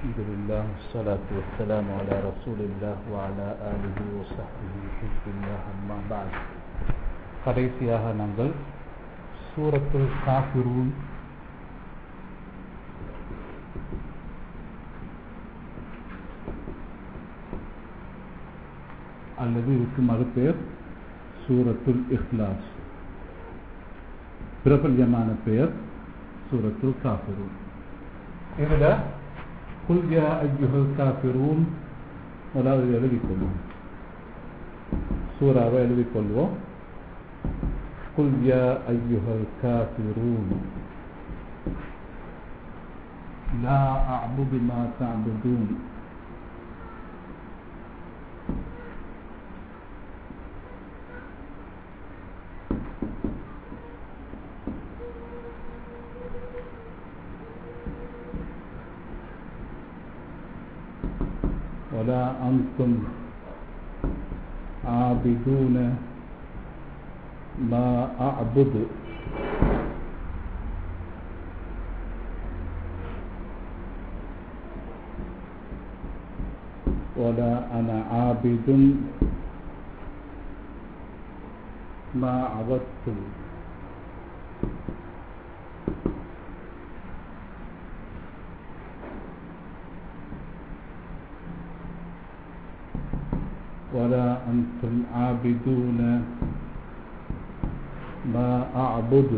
الحمد لله والصلاة والسلام على رسول الله وعلى آله وصحبه حزب الله أما بعد கடைசியாக நாங்கள் சூரத்துல் காஃபிரூன் அல்லது இதுக்கு மறுபெயர் சூரத்துல் இஹ்லாஸ் பிரபல்யமான பெயர் சூரத்துல் காஃபிரூன் இதில் குல்யா ஐயுகள் காஃபிரூன் முதலாவது எழுதிக்கொள்வோம் சூறாவை எழுதிக்கொள்வோம் குல்யா ஐயுகள் காஃபிரூன் لا أعبد ما تعبدون ولا أنتم عابدون ما أعبد ولا أنا عابد ما عبدتم ولا أنتم عابدون ما أعبد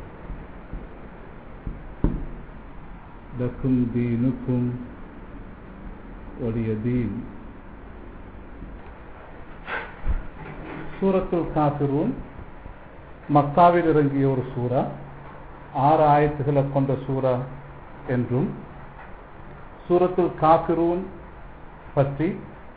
لكم دينكم ولي دين சூரத்துல் காபிரூன் மக்காவில் இறங்கிய ஒரு சூறா ஆறு ஆயத்துகளை கொண்ட சூறா என்றும் சூரத்துல் காபிரூன் பற்றி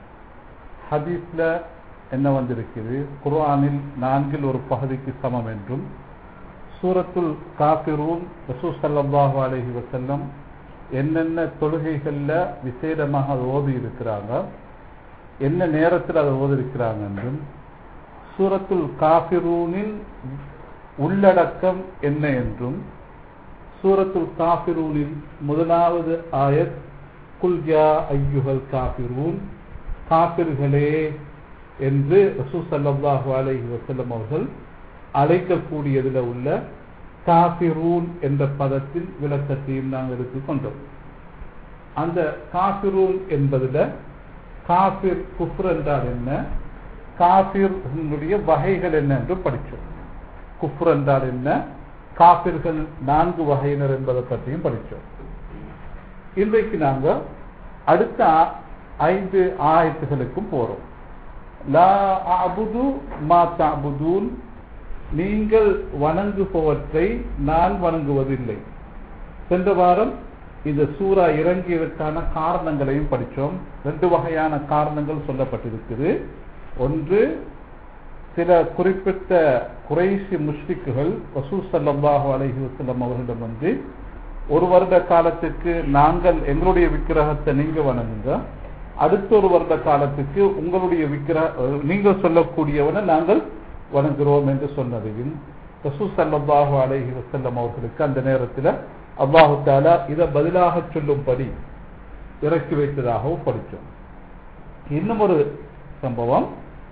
ஹதீஸ்ல என்ன வந்திருக்கிறது குர்ஆனில் நான்கில் ஒரு பகுதிக்கு சமம் என்றும் சூரத்துல் காபிரூன் ரசூ சல்லாஹு அலஹி வசல்லம் என்னென்ன தொழுகைகளில் விசேடமாக அதை ஓதி இருக்கிறாங்க என்ன நேரத்தில் அதை ஓதி இருக்கிறாங்க என்றும் சூரத்துல் காபிரூனின் உள்ளடக்கம் என்ன என்றும் சூரத்துல் காபிரூனின் முதலாவது ஆயத் குல்யா ஐயுகள் காபிரூன் காபிர்களே என்று ரசூ சல்லாஹூ அலஹி வசல்லம் அவர்கள் அழைக்கக்கூடியதில் உள்ள காபிரூன் என்ற பதத்தின் விளக்கத்தையும் நாங்கள் எடுத்துக்கொண்டோம் அந்த காபிரூன் என்பதில் காபிர் குஃப்ர் என்றால் என்ன காபிர்களுடைய வகைகள் என்ன என்று படித்தோம் குஃப்ர் என்றால் என்ன காபிர்கள் நான்கு வகையினர் என்பதை பற்றியும் படித்தோம் இன்றைக்கு நாங்கள் அடுத்த ஐந்து ஆயத்துகளுக்கும் போறோம் லா அபுது மா தபுதூன் நீங்கள் வணங்குபவற்றை நான் வணங்குவதில்லை சென்ற வாரம் இந்த சூறா இறங்கியதற்கான காரணங்களையும் படித்தோம் ரெண்டு வகையான காரணங்கள் சொல்லப்பட்டிருக்குது ஒன்று சில குறிப்பிட்ட குறைசி முஷ்ரிக்குகள் வசூல் சல்லாஹு அலஹி வசல்லம் அவர்களிடம் வந்து ஒரு வருட காலத்துக்கு நாங்கள் எங்களுடைய விக்கிரகத்தை நீங்க வணங்குங்க அடுத்த ஒரு வருட காலத்துக்கு உங்களுடைய விக்கிரக நீங்கள் சொல்லக்கூடியவனை நாங்கள் வணங்குகிறோம் என்று சொன்னதையும் ரசூ சல்லாஹு அலஹி வசல்லம் அவர்களுக்கு அந்த நேரத்தில் அல்லாஹு தாலா இதை பதிலாக சொல்லும்படி இறக்கி வைத்ததாகவும் படித்தோம் இன்னும் ஒரு சம்பவம்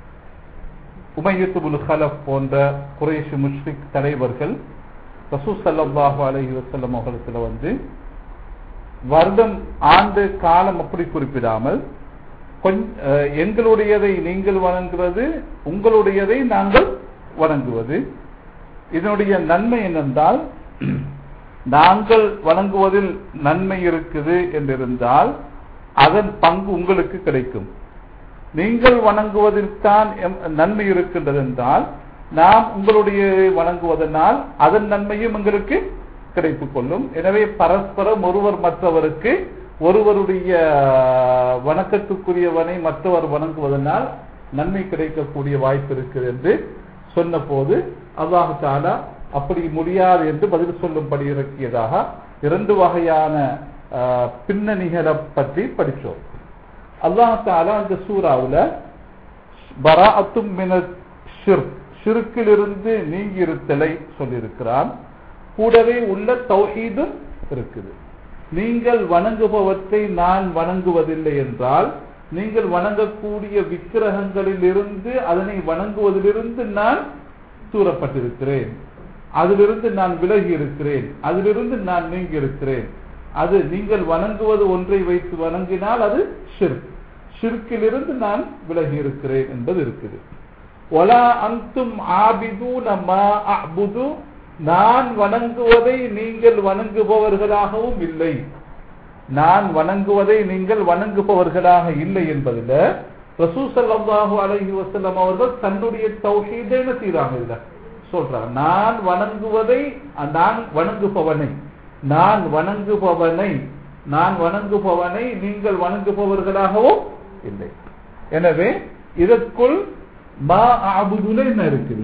உமையத்துபுல் ஹலப் போன்ற குரேஷ் முஷ்ரிக் தலைவர்கள் ரசூ சல்லாஹு அலஹி வசல்லம் அவர்களுக்கு வந்து வருடம் ஆண்டு காலம் அப்படி குறிப்பிடாமல் எங்களுடையதை நீங்கள் வணங்குவது உங்களுடையதை நாங்கள் வணங்குவது இதனுடைய நன்மை என்னென்றால் நாங்கள் வணங்குவதில் நன்மை இருக்குது என்றிருந்தால் அதன் பங்கு உங்களுக்கு கிடைக்கும் நீங்கள் வணங்குவதில் தான் நன்மை இருக்கின்றது என்றால் நாம் உங்களுடைய வணங்குவதனால் அதன் நன்மையும் எங்களுக்கு கிடைத்துக் கொள்ளும் எனவே பரஸ்பரம் ஒருவர் மற்றவருக்கு ஒருவருடைய வணக்கத்துக்குரியவனை மற்றவர் வணங்குவதனால் நன்மை கிடைக்கக்கூடிய வாய்ப்பு இருக்குது என்று சொன்ன போது அல்லாஹு தாலா அப்படி முடியாது என்று பதில் சொல்லும்படி இறக்கியதாக இரண்டு வகையான பின்னணிகளை பற்றி படித்தோம் அல்லாஹு தாலா அந்த சூறாவில் பராத்தும் மின ஷிர்கிலிருந்து நீங்கி இருத்தலை சொல்லியிருக்கிறான் கூடவே உள்ள தௌஹீதும் இருக்குது நீங்கள் வணங்குபவற்றை நான் வணங்குவதில்லை என்றால் நீங்கள் வணங்கக்கூடிய விக்கிரகங்களில் இருந்து அதனை வணங்குவதிலிருந்து நான் தூரப்பட்டிருக்கிறேன் அதிலிருந்து நான் விலகி இருக்கிறேன் அதிலிருந்து நான் நீங்கி இருக்கிறேன் அது நீங்கள் வணங்குவது ஒன்றை வைத்து வணங்கினால் அது ஷிர்க் ஷிர்க்கிலிருந்து நான் விலகி இருக்கிறேன் என்பது இருக்குது ஒலா அந்தும் ஆபிதூன மா அபுது நான் வணங்குவதை நீங்கள் வணங்குபவர்களாகவும் இல்லை நான் வணங்குவதை நீங்கள் வணங்குபவர்களாக இல்லை என்பதில் ரசூ ஸல்லல்லாஹு அலைஹி வஸல்லம் அவர்கள் தன்னுடைய தௌஹீதை என்ன செய்றாங்க இதுல சொல்றாங்க நான் வணங்குவதை நான் வணங்குபவனை நான் வணங்குபவனை நான் வணங்குபவனை நீங்கள் வணங்குபவர்களாகவும் இல்லை எனவே இதற்குள் மா ஆபுதுல என்ன இருக்குது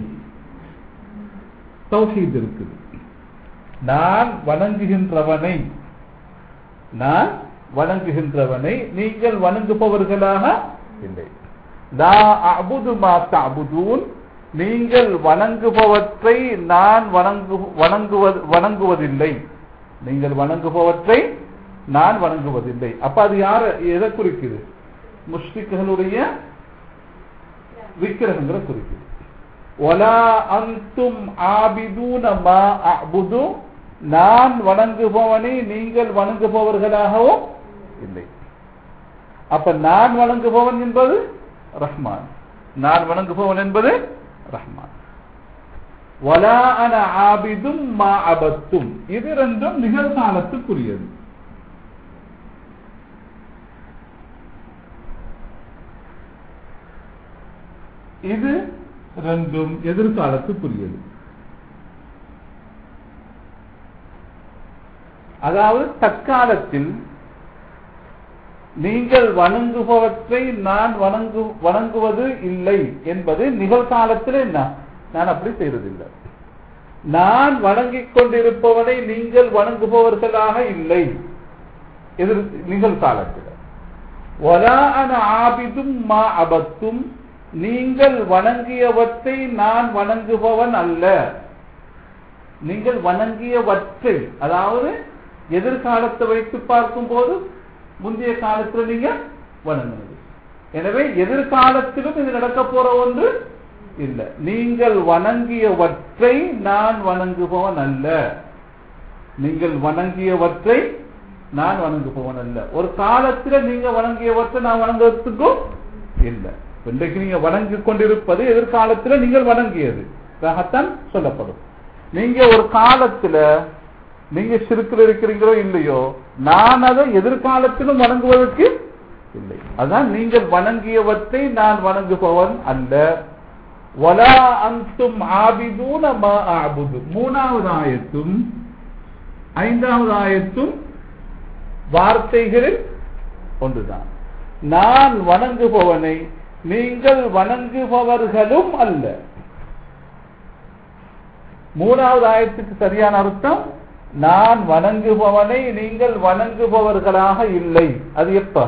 தௌஹீத் இருக்குது நான் வணங்குகின்றவனை நான் வணங்குகின்றவனை நீங்கள் வணங்குபவர்களாக இல்லை லா அபுது மா தஅபுதூன் நீங்கள் வணங்குபவற்றை நான் வணங்கு வணங்குவது வணங்குவதில்லை நீங்கள் வணங்குபவற்றை நான் வணங்குவதில்லை அப்ப அது யார எதை குறிக்குது முஷ்ரிக்குகளுடைய விக்கிரகங்களை குறிக்குது ஒலா அந்தும் ஆபிதூன மா அபுது நான் வணங்குபவனை நீங்கள் வணங்குபவர்களாகவும் இல்லை அப்ப நான் வணங்குபவன் என்பது ரஹ்மான் நான் வணங்குபவன் என்பது ரஹ்மான் வலா அன ஆபிதும் மா அபத்தும் இது ரெண்டும் நிகழ்காலத்துக்குரியது இது ரெண்டும் எதிர்காலத்துக்குரியது அதாவது தற்காலத்தில் நீங்கள் வணங்குபவற்றை நான் வணங்கு வணங்குவது இல்லை என்பது நிகழ்காலத்தில் என்ன நான் அப்படி செய்வதில்லை நான் வணங்கிக் கொண்டிருப்பவனை நீங்கள் வணங்குபவர்களாக இல்லை எதிர் நிகழ்காலத்தில் ஒலான ஆபிதும் மா அபத்தும் நீங்கள் வணங்கியவற்றை நான் வணங்குபவன் அல்ல நீங்கள் வணங்கியவற்றை அதாவது எதிர்காலத்தை வைத்து பார்க்கும் போது முந்தைய காலத்தில் நீங்க வணங்கினது எனவே எதிர்காலத்திலும் இது நடக்க போற ஒன்று இல்லை நீங்கள் வணங்கியவற்றை நான் வணங்குபவன் அல்ல நீங்கள் வணங்கியவற்றை நான் வணங்குபவன் அல்ல ஒரு காலத்துல நீங்க வணங்கியவற்றை நான் வணங்குறதுக்கும் இல்லை இன்றைக்கு நீங்க வணங்கி கொண்டிருப்பது எதிர்காலத்துல நீங்கள் வணங்கியது தான் சொல்லப்படும் நீங்க ஒரு காலத்துல நீங்க சிறுக்கில் இருக்கிறீங்களோ இல்லையோ நான் அதை எதிர்காலத்திலும் வணங்குவதற்கு இல்லை அதான் நீங்கள் வணங்கியவற்றை நான் வணங்குபவன் அல்ல வலா அந்தும் ஆபிதூன மா ஆபுது மூணாவது ஆயத்தும் ஐந்தாவது ஆயத்தும் வார்த்தைகளில் ஒன்றுதான் நான் வணங்குபவனை நீங்கள் வணங்குபவர்களும் அல்ல மூணாவது ஆயத்துக்கு சரியான அர்த்தம் நான் வணங்குபவனை நீங்கள் வணங்குபவர்களாக இல்லை அது எப்ப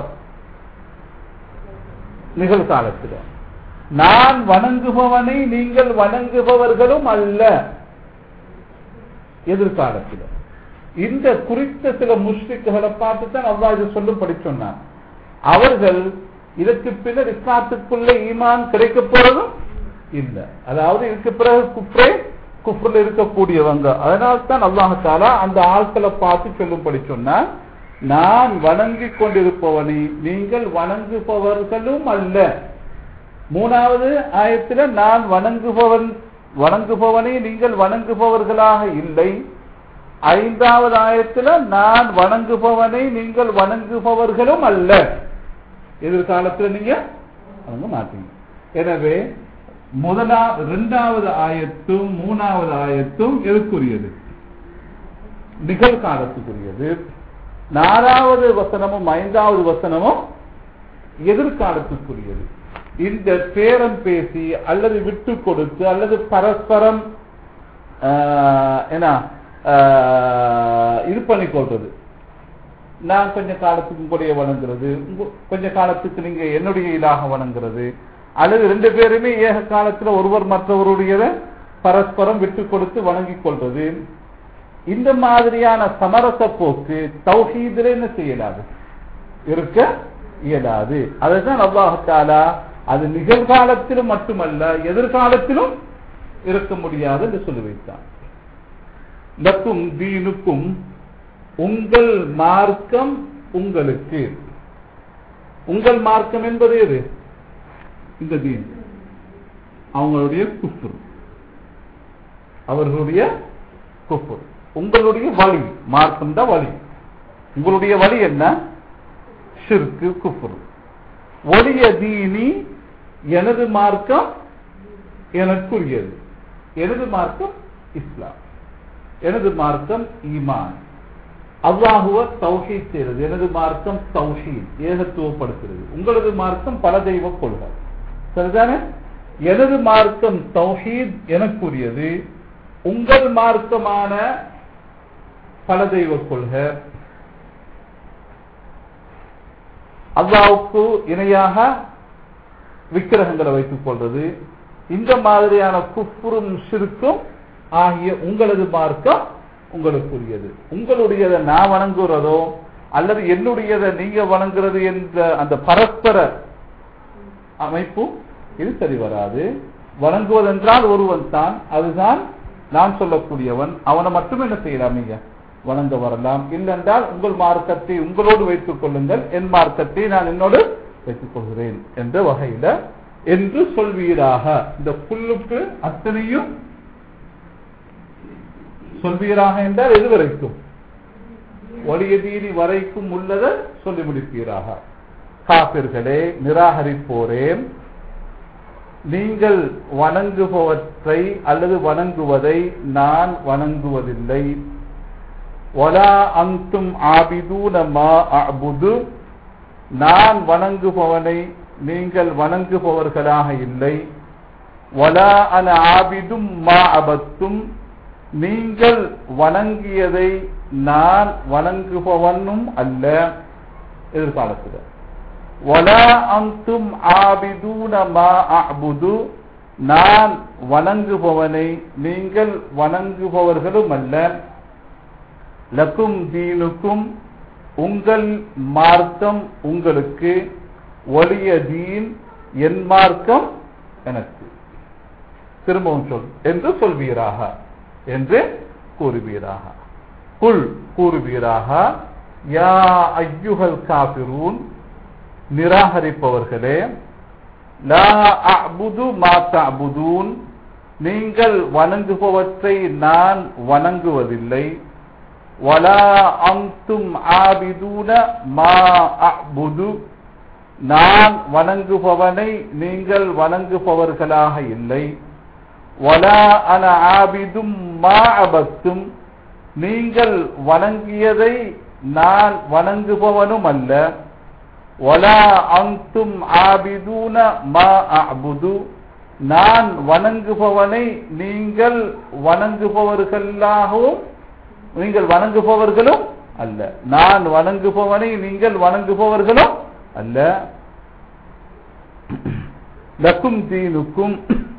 நிகழ்காலத்தில் நான் வணங்குபவனை நீங்கள் வணங்குபவர்களும் அல்ல எதிர்காலத்தில் இந்த குறித்த சில முஷ்ரிக்குகளை பார்த்து தான் அல்லா இது சொல்லும்படி சொன்னான் அவர்கள் இதற்கு பின்னர் இஸ்லாத்துக்குள்ள ஈமான் கிடைக்க போறதும் இல்லை அதாவது இதுக்கு பிறகு குப்ரே குஃப்ரில் இருக்கக்கூடியவங்க அதனால தான் அல்லாஹாலா அந்த ஆட்களை பார்த்து சொல்லும்படி சொன்னான் நான் வணங்கி கொண்டிருப்பவனை நீங்கள் வணங்குபவர்களும் அல்ல மூணாவது ஆயத்தில் நான் வணங்குபவன் வணங்குபவனை நீங்கள் வணங்குபவர்களாக இல்லை ஐந்தாவது ஆயத்தில் நான் வணங்குபவனை நீங்கள் வணங்குபவர்களும் அல்ல எதிர்காலத்தில் நீங்க வணங்க மாட்டீங்க எனவே முதலா இரண்டாவது ஆயத்தும் மூணாவது ஆயத்தும் எதுக்குரியது நிகழ்காலத்துக்குரியது நாலாவது வசனமும் ஐந்தாவது வசனமும் எதிர்காலத்துக்குரியது இந்த பேரம் பேசி அல்லது விட்டு கொடுத்து அல்லது பரஸ்பரம் என்ன இது பண்ணி கொள்றது நான் கொஞ்ச காலத்துக்கு உங்களுடைய வணங்குறது கொஞ்ச காலத்துக்கு நீங்க என்னுடைய இலாக வணங்குறது அல்லது ரெண்டு பேருமே ஏக காலத்துல ஒருவர் மற்றவருடைய பரஸ்பரம் விட்டு கொடுத்து வணங்கிக் கொள்வது இந்த மாதிரியான சமரச போக்கு தௌஹீதில் என்ன செய்யலாது இருக்க இயலாது அதுதான் அல்லாஹாலா அது நிகழ்காலத்திலும் மட்டுமல்ல எதிர்காலத்திலும் இருக்க முடியாது என்று சொல்லி வைத்தான் லக்கும் தீனுக்கும் உங்கள் மார்க்கம் உங்களுக்கு உங்கள் மார்க்கம் என்பது எது இந்த தீன் அவங்களுடைய குஃபுர் அவர்களுடைய குஃபுர் உங்களுடைய வழி மார்க்கம் தான் வழி உங்களுடைய வழி என்ன ஷிர்கு குஃபுர் ஒளிய தீனி எனது மார்க்கம் எனக்குரியது எனது மார்க்கம் இஸ்லாம் எனது மார்க்கம் ஈமான் அல்லாஹுவ தௌஹீத் செய்கிறது எனது மார்க்கம் தௌஹீத் ஏகத்துவப்படுத்துகிறது உங்களது மார்க்கம் பல தெய்வ கொள்கை சரிதானே எனது மார்க்கம் தௌஹீத் எனக்குரியது உங்கள் மார்க்கமான பல தெய்வ கொள்கை அல்லாவுக்கு இணையாக விக்கிரகங்களை வைத்துக் கொள்வது இந்த மாதிரியான குஃபுரும் சிறுக்கும் ஆகிய உங்களது மார்க்கம் உங்களுக்குரியது உங்களுடையதை நான் வணங்குறதோ அல்லது என்னுடையதை நீங்க வணங்குறது என்ற அந்த பரஸ்பர அமைப்பு இது சரி வராது வணங்குவதென்றால் ஒருவன் தான் அதுதான் நான் சொல்லக்கூடியவன் அவனை மட்டும் என்ன செய்யலாம் நீங்க வணங்க வரலாம் இல்லென்றால் உங்கள் மார்க்கத்தை உங்களோடு வைத்துக் கொள்ளுங்கள் என் மார்க்கத்தை நான் என்னோடு வைத்துக் கொள்கிறேன் என்ற வகையில என்று சொல்வீராக இந்த புல்லுக்கு அத்தனையும் சொல்வீராக என்றால் எது வரைக்கும் ஒளிய தீனி வரைக்கும் உள்ளதை சொல்லி முடிப்பீராக காப்பிர்களே நிராகரிப்போரே நீங்கள் வணங்குபவற்றை அல்லது வணங்குவதை நான் வணங்குவதில்லை வலா அங்கும் ஆபிதூன மா அபுது நான் வணங்குபவனை நீங்கள் வணங்குபவர்களாக இல்லை வலா அன ஆபிதும் மா அபத்தும் நீங்கள் வணங்கியதை நான் வணங்குபவனும் அல்ல எதிர்காலத்தில் வலா அந்தும் ஆபிதூன மா அபுது நான் வணங்குபவனை நீங்கள் வணங்குபவர்களும் அல்ல லக்கும் தீனுக்கும் உங்கள் மார்க்கம் உங்களுக்கு ஒளிய தீன் என் மார்க்கம் எனக்கு திரும்பவும் சொல் என்று சொல்வீராக என்று கூறுவீராக குல் கூறுவீராக யா ஐயுகல் காபிரூன் நிராகரிப்பவர்களே லா அபுது மாத்தபுதூன் நீங்கள் வணங்குபவற்றை நான் வணங்குவதில்லை வலா அங்தும் ஆபிதூன மா அபுது நான் வணங்குபவனை நீங்கள் வணங்குபவர்களாக இல்லை வலா அன ஆபிதும் மா அபத்தும் நீங்கள் வணங்கியதை நான் வணங்குபவனும் அல்ல வலா அங்தும் ஆபிதூன மா அபுது நான் வணங்குபவனை நீங்கள் வணங்குபவர்களாகவும் நீங்கள் வணங்குபவர்களும் அல்ல நான் வணங்குபவனை நீங்கள் வணங்குபவர்களும் அல்ல லக்கும் தீனுக்கும்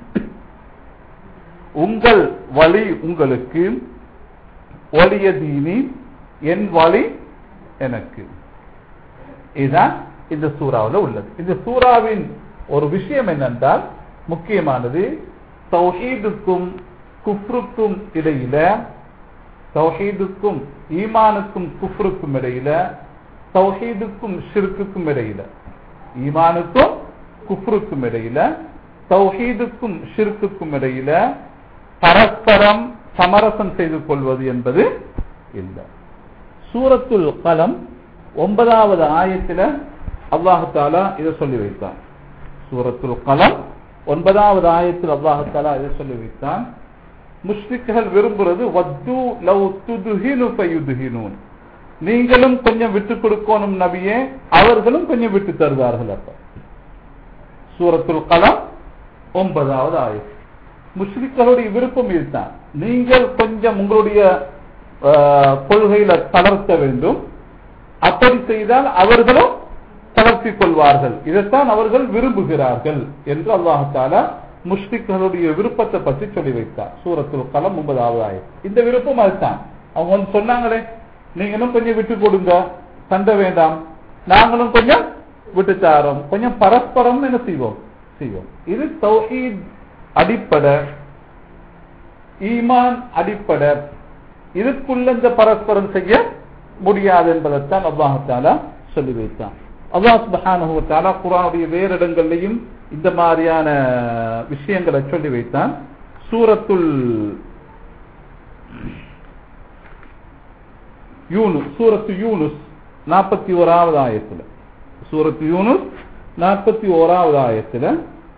உங்கள் வழி உங்களுக்கு ஒளிய தீனி என் வழி எனக்கு இதுதான் இந்த சூறாவில் உள்ளது இந்த சூறாவின் ஒரு விஷயம் என்னென்றால் முக்கியமானது தௌஹீதுக்கும் குஃப்ருக்கும் இடையில தௌஹீதுக்கும் ஈமானுக்கும் குஃப்ருக்கும் இடையில தௌஹீதுக்கும் ஷிர்க்குக்கும் இடையில ஈமானுக்கும் குஃப்ருக்கும் இடையில தௌஹீதுக்கும் ஷிர்க்குக்கும் இடையில பரஸ்பரம் சமரசம் செய்து கொள்வது என்பது இல்லை சூரத்துல் கலம் ஒன்பதாவது ஆயத்தில் அல்லாஹாலா இதை சொல்லி வைத்தான் சூரத்துல் கலம் ஒன்பதாவது ஆயத்தில் அல்லாஹாலா இதை சொல்லி வைத்தான் முஸ்லிக்குகள் விரும்புறது வத்து லவ் துதுஹினு பயுதுஹினூன் நீங்களும் கொஞ்சம் விட்டு கொடுக்கணும் நபியே அவர்களும் கொஞ்சம் விட்டு தருவார்கள் அப்ப சூரத்துல் கலம் ஒன்பதாவது ஆயத்து முஸ்லிக்களுடைய விருப்பம் இதுதான் நீங்கள் கொஞ்சம் உங்களுடைய கொள்கையில தளர்த்த வேண்டும் அப்படி செய்தால் அவர்களும் தளர்த்திக் கொள்வார்கள் இதைத்தான் அவர்கள் விரும்புகிறார்கள் என்று அல்லாஹால முஸ்லிக்களுடைய விருப்பத்தை பற்றி சொல்லி வைத்தார் சூரத்துல் கலம் ஒன்பதாவது ஆயிரம் இந்த விருப்பம் அதுதான் அவங்க வந்து சொன்னாங்களே நீங்களும் கொஞ்சம் விட்டு கொடுங்க சண்டை வேண்டாம் நாங்களும் கொஞ்சம் விட்டு தாரோம் கொஞ்சம் பரஸ்பரம் என்ன செய்வோம் செய்வோம் இது தௌஹீத் அடிப்படை ஈமான் அடிப்படை இதுக்குள்ள இந்த பரஸ்பரம் செய்ய முடியாது என்பதைத்தான் அல்லாஹாலா சொல்லி வைத்தான் அல்லாஹ் சுபஹானஹு வ தஆலா குர்ஆனுடைய வேறு இடங்கள்லையும் இந்த மாதிரியான விஷயங்களை சொல்லி வைத்தான் சூரத்துல் யூனுஸ் சூரத்து யூனுஸ் நாற்பத்தி ஓராவது ஆயத்துல சூரத்து யூனுஸ் நாற்பத்தி ஓராவது ஆயத்துல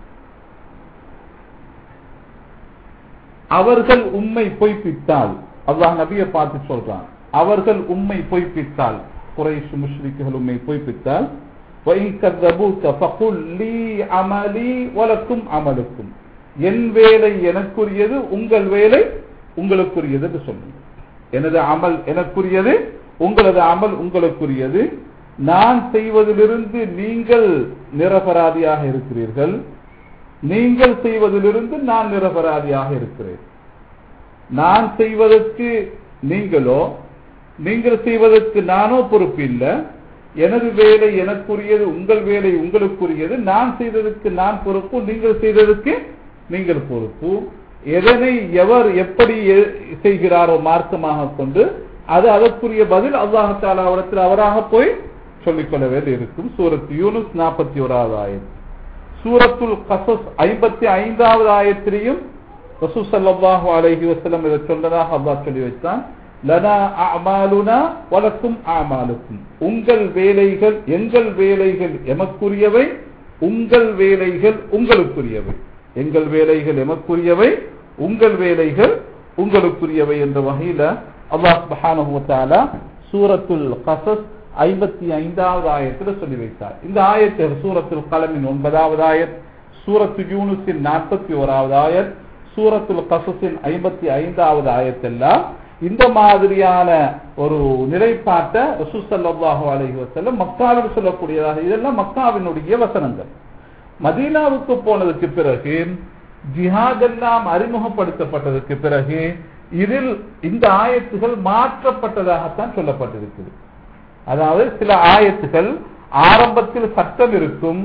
அவர்கள் உண்மை பொய்ப்பித்தால் அல்லாஹ் நபியை பார்த்து சொல்றான் அவர்கள் உண்மை பொய்ப்பித்தால் குறைஷ் முஷ்ரிக்குகள் உண்மை பொய்ப்பித்தால் وَإِن كَذَّبُوكَ فَقُلْ لِي عَمَلِي وَلَكُمْ عَمَلُكُمْ என் வேலை எனக்குரியது உங்கள் வேலை உங்களுக்குரியது என்று சொல்லுங்க எனது அமல் எனக்குரியது உங்களது அமல் உங்களுக்குரியது நான் செய்வதிலிருந்து நீங்கள் நிரபராதியாக இருக்கிறீர்கள் நீங்கள் செய்வதிலிருந்து நான் நிரபராதியாக இருக்கிறேன் நான் செய்வதற்கு நீங்களோ நீங்கள் செய்வதற்கு நானோ பொறுப்பு இல்லை எனது வேலை எனக்குரியது உங்கள் வேலை உங்களுக்குரியது நான் செய்ததற்கு நான் பொறுப்பு நீங்கள் செய்ததற்கு நீங்கள் பொறுப்பு எதனை எவர் எப்படி எ- செய்கிறாரோ மார்க்கமாக கொண்டு அது அதற்குரிய பதில் அல்லாஹாலாவிடத்தில் அவராக போய் சொல்லிக்கொள்ள வேண்டி இருக்கும் சூரத் யூனுஸ் நாற்பத்தி ஓராவது ஆயிரம் சூரத்துல் கசஸ் ஐம்பத்தி ஐந்தாவது ஆயத்திலையும் ரசூ ஸல்லல்லாஹு அலைஹி வஸல்லம் இதை சொன்னதாக அல்லாஹ் சொல்லி வைத்தான் லனா அமாலுனா வலக்கும் அமாலுக்கும் உங்கள் வேலைகள் எங்கள் வேலைகள் எமக்குரியவை உங்கள் வேலைகள் உங்களுக்குரியவை எங்கள் வேலைகள் எமக்குரியவை உங்கள் வேலைகள் உங்களுக்குரியவை என்ற வகையில அல்லாஹ் சுப்ஹானஹு வ தஆலா சூரத்துல் கசஸ் ஐம்பத்தி ஐந்தாவது ஆயத்துல சொல்லி வைத்தார் இந்த ஆயத்தில் சூரத்துல் கலமின் ஒன்பதாவது ஆயத் சூரத்து யூனுஸின் நாற்பத்தி ஓராவது ஆயத் சூரத்துல் கசஸின் ஐம்பத்தி ஐந்தாவது ஆயத்தெல்லாம் இந்த மாதிரியான ஒரு நிலைப்பாட்டை ரசூ ஸல்லல்லாஹு அலைஹி வஸல்லம் மக்காவில் சொல்லக்கூடியதாக இதெல்லாம் மக்காவினுடைய வசனங்கள் மதீனாவுக்கு போனதுக்கு பிறகு ஜிஹாத் எல்லாம் அறிமுகப்படுத்தப்பட்டதற்கு பிறகு இதில் இந்த ஆயத்துகள் மாற்றப்பட்டதாகத்தான் சொல்லப்பட்டிருக்குது அதாவது சில ஆயத்துகள் ஆரம்பத்தில் சட்டம் இருக்கும்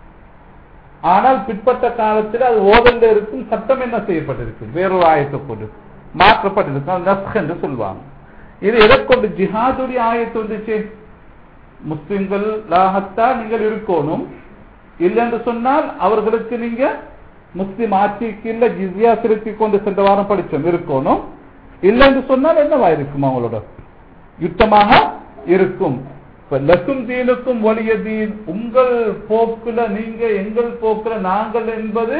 ஆனால் பிற்பட்ட காலத்தில் அது ஓதல்ல இருக்கும் சட்டம் என்ன செய்யப்பட்டிருக்கும் வேறொரு ஆயத்தை கொண்டு மாற்றப்பட்டிருக்கும் அது நஸ்க் என்று சொல்லுவாங்க இது எதை கொண்டு ஜிஹாதுடைய ஆயத்து வந்துச்சு முஸ்லிம்கள் லாகத்தான் நீங்கள் இருக்கணும் இல்லை என்று சொன்னால் அவர்களுக்கு நீங்க முஸ்லிம் ஆட்சிக்கு இல்ல ஜிஸ்யா செலுத்தி கொண்டு சென்ற வாரம் படிச்சோம் இருக்கணும் இல்லை என்று சொன்னால் என்னவா இருக்கும் அவங்களோட யுத்தமாக இருக்கும் இப்ப லக்கும் தீனுக்கும் வலிய தீன் உங்கள் போக்குல நீங்க எங்கள் போக்குல நாங்கள் என்பது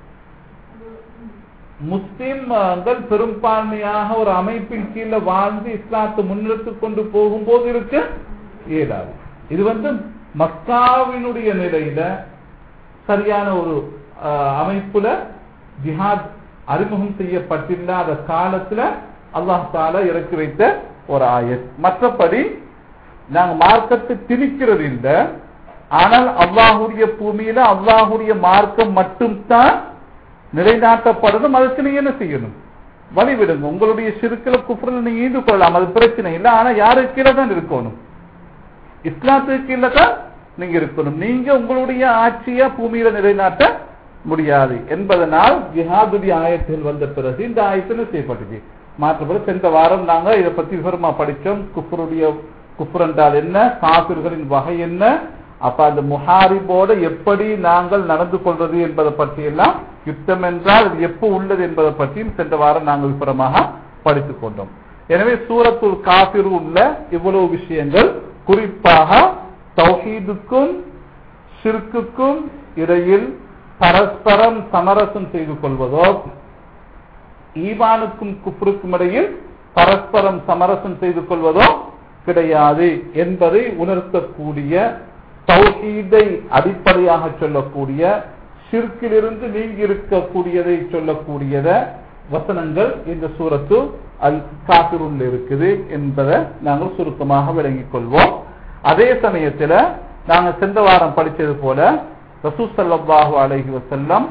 முஸ்லிம்கள் பெரும்பான்மையாக ஒரு அமைப்பின் கீழே வாழ்ந்து இஸ்லாத்தை முன்னெடுத்து கொண்டு போகும்போது இருக்க இயலாது இது வந்து மக்காவினுடைய நிலையில சரியான ஒரு அஹ், அமைப்புல ஜிஹாத் அறிமுகம் செய்யப்பட்டில்லாத காலத்துல அல்லாஹ் தாலா இறக்கி வைத்த ஒரு ஆயத் மற்றபடி நாங்க மார்க்கத்தை திணிக்கிறது இல்லை ஆனால் அல்லாஹுடைய பூமியில அல்லாஹுடைய மார்க்கம் மட்டும்தான் நிலைநாட்டப்படணும் அதுக்கு நீங்க என்ன செய்யணும் வழி விடுங்க உங்களுடைய சிறுக்கில குஃப்ரில் நீங்க ஈடு கொள்ளலாம் அது பிரச்சனை இல்லை ஆனா யாருக்கு கீழே தான் இருக்கணும் இஸ்லாத்துக்கு கீழே தான் நீங்க இருக்கணும் நீங்க உங்களுடைய ஆட்சியை பூமியில நிலைநாட்ட முடியாது என்பதனால் ஜிஹாதுடைய ஆயத்தில் வந்த பிறகு இந்த ஆயத்தில் செய்யப்பட்டுச்சு மாற்றப்பட சென்ற வாரம் நாங்க இதை பத்தி விவரமா படிச்சோம் குஃபருடைய குஃபர் என்றால் என்ன காபிர்களின் வகை என்ன அப்ப அந்த முஹாரிபோட எப்படி நாங்கள் நடந்து கொள்வது என்பதை பற்றி எல்லாம் யுத்தம் என்றால் அது எப்போ உள்ளது என்பதை பற்றியும் சென்ற வாரம் நாங்கள் விவரமாக படித்துக் கொண்டோம் எனவே சூரத்துல் காபிர் உள்ள இவ்வளவு விஷயங்கள் குறிப்பாக தௌஹீதுக்கும் ஷிர்க்குக்கும் இடையில் பரஸ்பரம் சமரசம் செய்து கொள்வதோ ஈமானுக்கும் குஃப்ருக்கும் இடையில் பரஸ்பரம் சமரசம் செய்து கொள்வதோ கிடையாது என்பதை உணர்த்தக்கூடிய தௌஹீதை அடிப்படையாக சொல்லக்கூடிய ஷிர்க்கிலிருந்து நீங்கி இருக்கக்கூடியதை சொல்லக்கூடியத வசனங்கள் இந்த சூரத்து அல் காபிருள் இருக்குது என்பதை நாங்கள் சுருக்கமாக விளங்கிக் கொள்வோம் அதே சமயத்துல நாங்க சென்ற வாரம் படிச்சது போல ரசூ ஸல்லல்லாஹு அலைஹி வஸல்லம்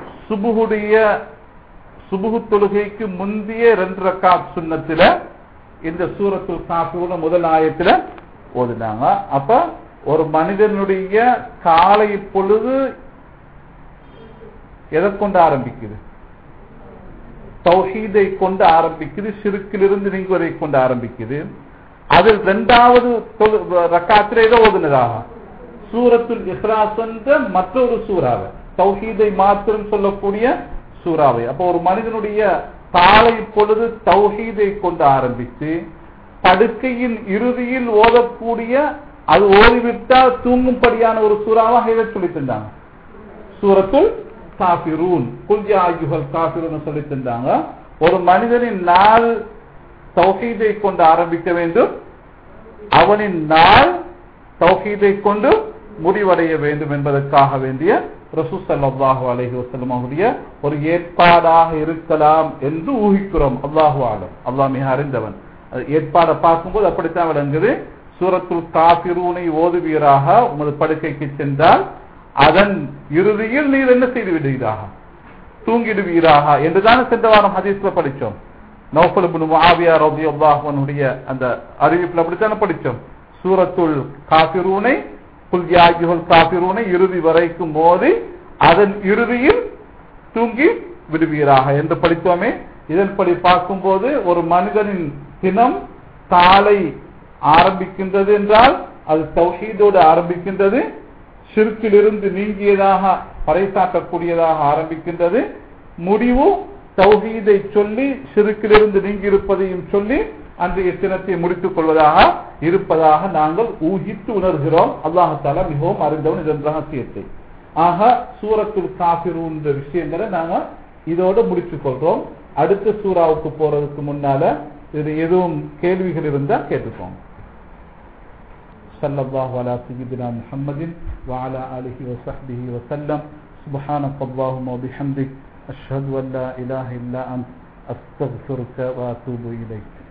சுபுகுடைய சுபுகு தொழுகைக்கு முந்தைய ரெண்டு ரக்காத் சுன்னத்துல இந்த சூரத்துல் காஃபிரூன முதல் ஆயத்துல ஓதுனாங்க அப்ப ஒரு மனிதனுடைய காலை பொழுது எதை கொண்டு ஆரம்பிக்குது தௌஹீதை கொண்டு ஆரம்பிக்குது சிறுக்கிலிருந்து நீங்குவதை கொண்டு ஆரம்பிக்குது அதில் இரண்டாவது ரக்காத்திலே ஏதோ ஓதுனதாக சூரத்துல் இஸ்ராஸ் என்ற மற்றொரு சூறாவை தௌஹீதை மாத்திரம் சொல்லக்கூடிய சூறாவை அப்ப ஒரு மனிதனுடைய காலை பொழுது தௌஹீதை கொண்டு ஆரம்பித்து படுக்கையின் இறுதியில் ஓதக்கூடிய அது ஓடிவிட்டால் தூங்கும்படியான ஒரு சூறாவாக இதை சொல்லி தந்தாங்க சூரத்துல் காபிரூன் குல்யா ஆயுகள் காபிரூன் சொல்லி தந்தாங்க ஒரு மனிதனின் நாள் தௌஹீதை கொண்டு ஆரம்பிக்க வேண்டும் அவனின் நாள் தௌஹீதை கொண்டு முடிவடைய வேண்டும் என்பதற்காக வேண்டிய ரசூசல்லாஹு அலஹி வசல்லம் அவருடைய ஒரு ஏற்பாடாக இருக்கலாம் என்று ஊகிக்கிறோம் அல்லாஹு ஆலம் அல்லாஹ் மிக அறிந்தவன் ஏற்பாடை பார்க்கும்போது அப்படித்தான் விளங்குது சூரத்துல் காபிரூனை ஓதுவீராக உமது படுக்கைக்கு சென்றால் அதன் இறுதியில் நீர் என்ன செய்து விடுவீராக தூங்கிடுவீராக என்றுதான் சென்ற வாரம் ஹதீஸ்ல படிச்சோம் நௌஃபல் ஆவியா ரபி அல்லாஹனுடைய அந்த அறிவிப்பில் அப்படித்தானே படிச்சோம் சூரத்துல் காபிரூனை புல்யாஜுகள் காபிரூனை இறுதி வரைக்கும் மோதி அதன் இறுதியில் தூங்கி விடுவீராக என்று படித்தோமே இதன்படி பார்க்கும்போது ஒரு மனிதனின் தினம் காலை ஆரம்பிக்கின்றது என்றால் அது தௌஹீதோடு ஆரம்பிக்கின்றது சிறுக்கிலிருந்து நீங்கியதாக பறைசாற்றக்கூடியதாக ஆரம்பிக்கின்றது முடிவு தௌஹீதை சொல்லி சிறுக்கிலிருந்து நீங்கியிருப்பதையும் சொல்லி அன்றைய தினத்தை முடித்துக் கொள்வதாக இருப்பதாக நாங்கள் ஊகித்து உணர்கிறோம் அல்லாஹால மிகவும் அறிந்தவன் இதன் ரகசியத்தை ஆக சூரத்துல் காபிரு என்ற விஷயங்களை நாங்க இதோட முடித்துக் கொள்றோம் அடுத்த சூறாவுக்கு போறதுக்கு முன்னால இது எதுவும் கேள்விகள் இருந்தா கேட்டுக்கோங்க صلى الله على سيدنا محمد وعلى آله وصحبه وسلم سبحانك اللهم وبحمدك أشهد أن لا إله إلا أنت أستغفرك وأتوب إليك